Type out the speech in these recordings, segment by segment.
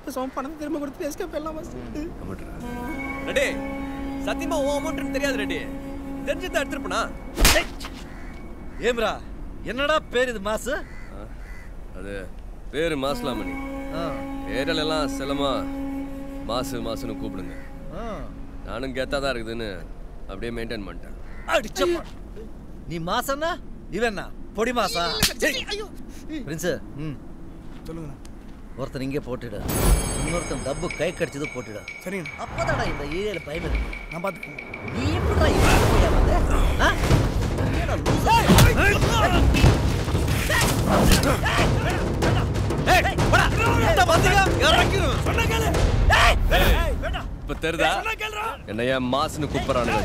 பேசாம பணத்தை திரும்ப கொடுத்து எஸ்கேப் எல்லாம் பாஸ் ரெடி சத்தியமா உன் அமௌண்ட்னு தெரியாது ரெடி தெரிஞ்சு தான் எடுத்துருப்பனா ஏம்ரா என்னடா பேர் இது மாசு அது பேரு மாஸ்லாமணி ஏரியால எல்லாம் செல்லமா மாசு மாசுன்னு கூப்பிடுங்க நானும் கெத்தா தான் இருக்குதுன்னு அப்படியே மெயின்டைன் பண்ணிட்டேன் அடிச்சப்பா நீ மாசன்னா இவன்னா பொடி மாசா பிரின்ஸ் ம் சொல்லுங்க ஒருத்தன் இங்கே போட்டுடு இன்னொருத்தன் டப்பு கை கடிச்சது போட்டுடு சரிங்க அப்பதாடா இந்த ஏரியால பயம் இருக்கு நான் பார்த்துக்கேன் நீ எப்படிடா இங்க போய் வந்த? ஆ? என்னடா லூசா? இப்ப தெரியுதா என்ன ஏன் மாசுன்னு கூப்பிடுறானு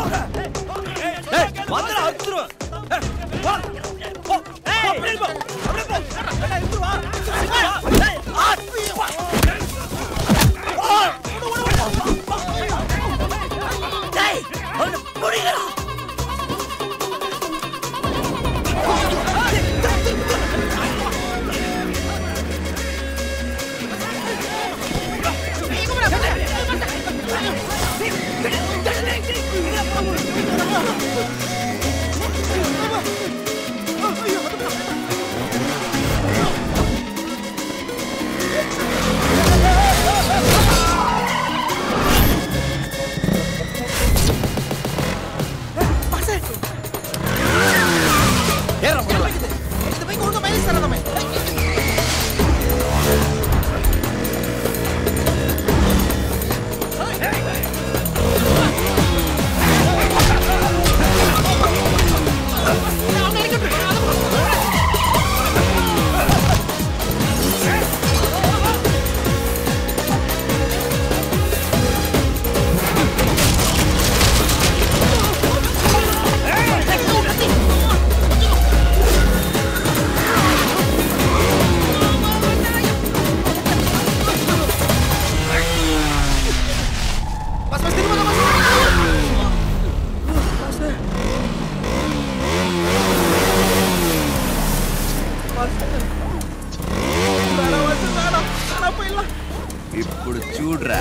இந்த பைக் ஒழுங்கா மைலேஜ் தராதமே பஸ் பஸ் திரும்ப பஸ் போயிடலாம் ఇప్పుడు చూడరా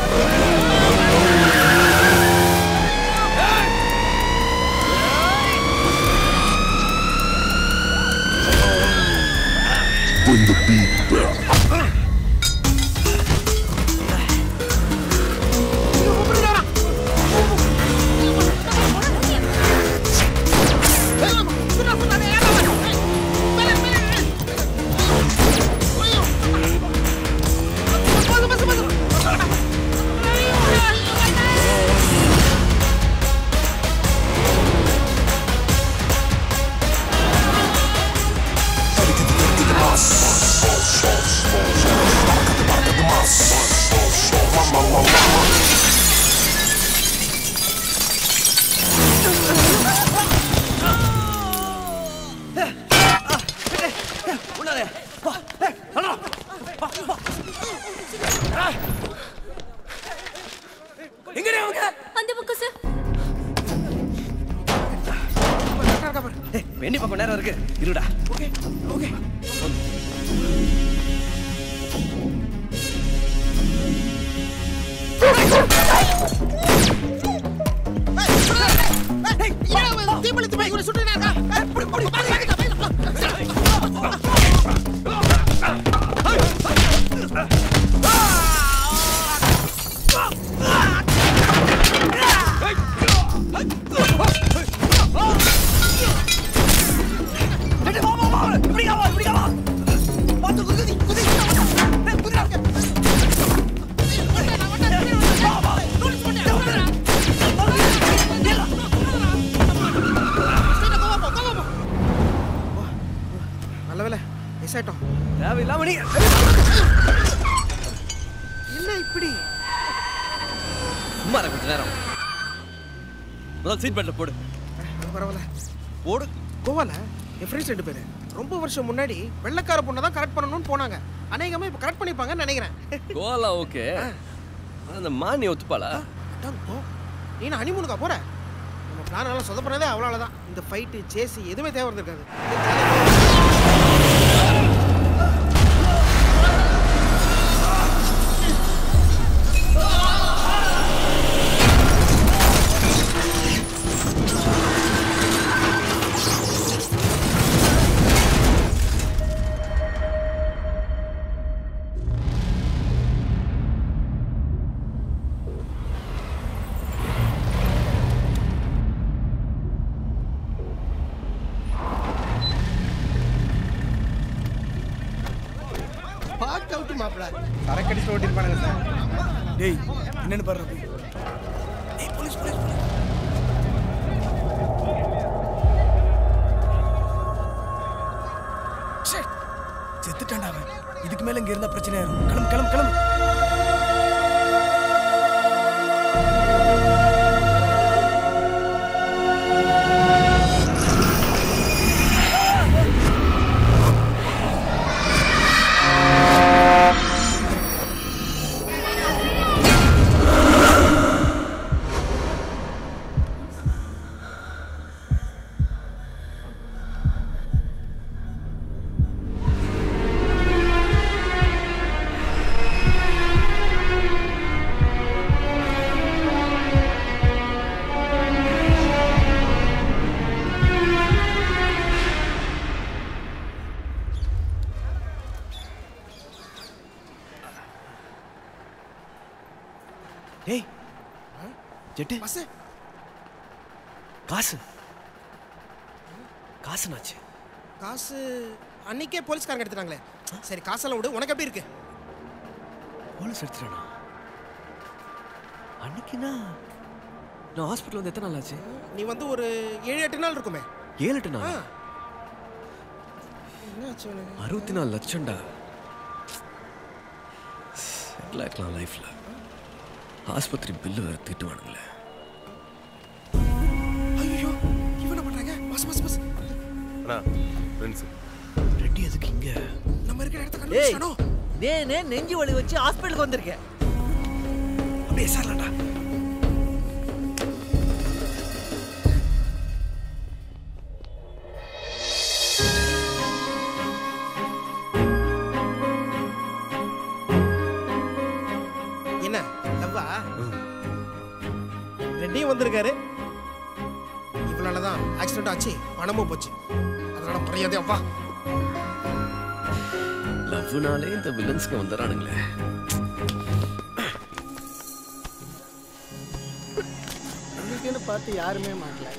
எங்கடா அவங்க அந்த பக்கம் சார் பெண்ணி பக்கம் நேரம் இருக்கு இருடா ஓகே ஓகே தீபளித்து போய் இவனை சுட்டு நல்ல வேலை மிஸ் ஆயிட்டோம் தேவையில்லாம நீ என்ன இப்படி சும்மா இரு கொஞ்ச நேரம் முதல்ல சீட் பெல்ட்ல போடு அது பரவாயில்ல போடு கோவால என் ஃப்ரெண்ட்ஸ் ரெண்டு பேர் ரொம்ப வருஷம் முன்னாடி வெள்ளைக்கார பொண்ணை தான் கரெக்ட் பண்ணணும்னு போனாங்க அநேகமா இப்போ கரெக்ட் பண்ணிப்பாங்கன்னு நினைக்கிறேன் கோலா ஓகே அந்த மானி ஒத்துப்பாளா அதான் போ. நீ நான் ஹனிமூனுக்கா போற நம்ம பிளான் எல்லாம் சொதப்பினதே அவ்வளோ தான் இந்த ஃபைட்டு சேசி எதுவுமே தேவை இருக்காது மாப்பிள்ள சரக்கு அடிச்சு ஓட்டிருப்பானுங்க சார் டேய் என்னன்னு பாரு போய் ஏய் போலீஸ் போலீஸ் போலீஸ் ச்சே, செத்துட்டான்டா அவன் இதுக்கு மேல இங்க இருந்தா பிரச்சனை ஆயிரும் கிளம்பு கிளம்பு கிளம்பு டேய் ஜெட்டு பஸ் காசு காசுனாச்சு காசு அன்னைக்கே போலீஸ்காரங்க எடுத்துட்டாங்களே சரி காசெல்லாம் விடு உனக்கு எப்படி இருக்கு போலீஸ் எடுத்துட்டானா அன்னைக்குனா நான் ஹாஸ்பிட்டல் வந்து எத்தனை நாள் ஆச்சு நீ வந்து ஒரு ஏழு எட்டு நாள் இருக்குமே ஏழு எட்டு ஆ. நாள் என்னாச்சு உனக்கு அறுபத்தி நாலு லட்சம்டா செட்டில் ஆக்கலாம் லைஃப்பில் ஆஸ்பத்திரி பில்லு வேறு திட்டுவானுங்களே ஐயோ இவன பண்றாங்க பஸ் பஸ் பஸ் அண்ணா ஃப்ரெண்ட்ஸ் ரெட்டி எதுக்கு இங்கே நம்ம இருக்கிற இடத்த டேய் கண்டுபிடிச்சானோ நேனே நெஞ்சு வலி வச்சு ஹாஸ்பிட்டலுக்கு வந்திருக்கேன் அப்படியே சார்லாம்டா என்ன லவ்வா ரெட்டியும் வந்திருக்காரு இவளால தான் ஆக்சிடென்ட் ஆச்சு பணமும் போச்சு அதனால மரியாதை வா லவ்னாலே இந்த வில்லன்ஸ்க்கு வந்துடுறானுங்களே இன்னைக்குன்னு பார்த்து யாருமே மாட்டல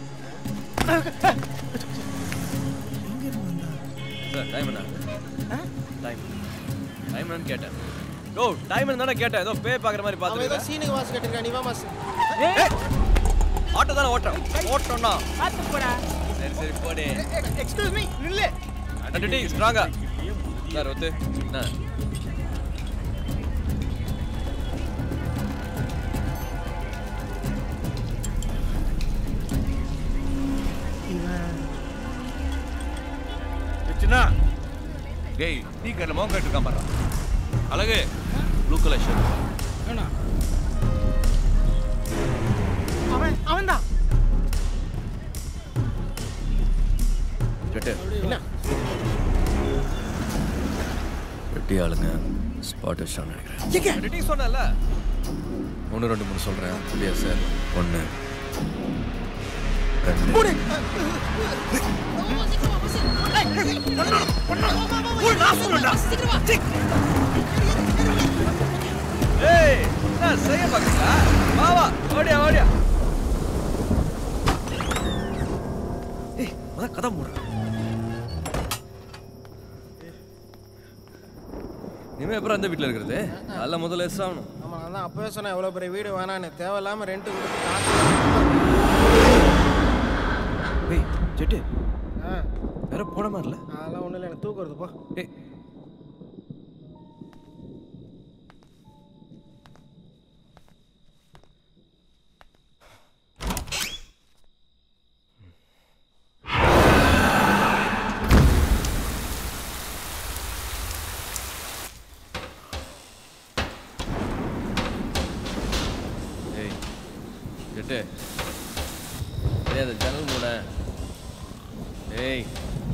சார் டைம் என்ன டைம் டைம் என்னன்னு கேட்டேன் ஓ டைம் என்னன்னு கேட்டேன் ஏதோ பே பார்க்குற மாதிரி அவன் ஏதோ பார்த்துருக்கேன் சீனுக்கு வாசு கட்டிருக்கா நீ வா மாசு ஆட்டோ தானே ஓட்டுறோம் ஓட்டோம்னா சரி சரி போடு எக்ஸ்கியூஸ் மீ நில்லு அடடி ஸ்ட்ராங்கா சார் ஒத்து என்ன சின்ன டேய் டீ கடையில் மோகம் கட்டிருக்கான் பாரு அழகு ப்ளூ கலர் ஷர்ட் அவன் அவன் தான் ரெட்டு என்ன ரெட்டி ஆளுங்க ஸ்பாட் வச்சான்னு நினைக்கிறேன் எங்க ரெட்டி சொன்னல ஒன்று ரெண்டு மூணு சொல்கிறேன் இல்லையா சார் ஒன்று ரெண்டு மூணு ஏய் என்ன செய்ய பாக்குறா வா வா ஓடியா ஓடியா ஏய் வா கதை மூடுறா இனிமே எப்பறம் அந்த வீட்டில் இருக்கிறது அல்ல முதல்ல எஸ் ஆகணும் ஆமா நான் தான் அப்பவே சொன்னேன் எவ்வளோ பெரிய வீடு வேணான்னு தேவையில்லாம ரெண்ட் கொடுத்து காசு ஏய் ஜெட்டு ஆ, வேற போன மாதிரில அதெல்லாம் ஒன்றும் இல்லை எனக்கு தூக்கம் வருது போ ஏய் ஏய் ஜெட்டு ஏய் அந்த ஜன்னல் மூட ஏய்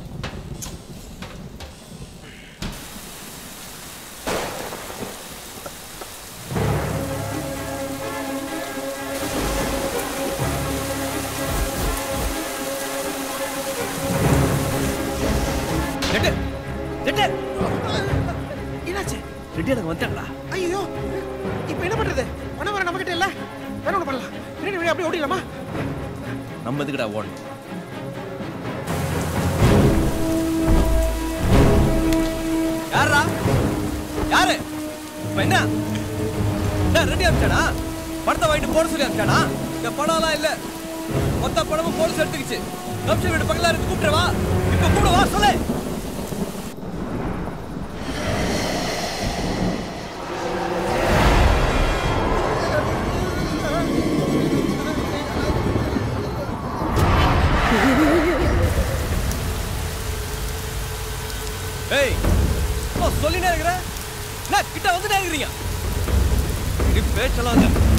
ஜெட்டு ஜெட்டு என்னாச்சு ரெட்டி எனக்கு வந்துட்டாங்களா ஐயோ இப்போ என்ன பண்றது பணம் வர நம்மகிட்ட இல்ல வேற ஒன்று பண்ணலாம் பின்னாடி வழி அப்படியே ஓடிடலாமா நம்ம எதுக்குடா ஓடணும் யாரா யாரு இப்ப என்ன டேய், ரெடி அமிச்சானா படத்தை வாங்கிட்டு போட சொல்லி அமிச்சானா இந்த படம்லாம் இல்ல மொத்த படமும் போலீஸ் எடுத்துக்கிச்சு கமிஷன் வீடு பக்கத்துல இருக்கு கூப்பிட்டு வா இப்ப கூட வா சொல்லு ஏய் ஓ சொல்லினே இருக்கிற என்ன கிட்ட வந்துட்டே இருக்கிறீங்க நீ பேச்செல்லாம் இல்ல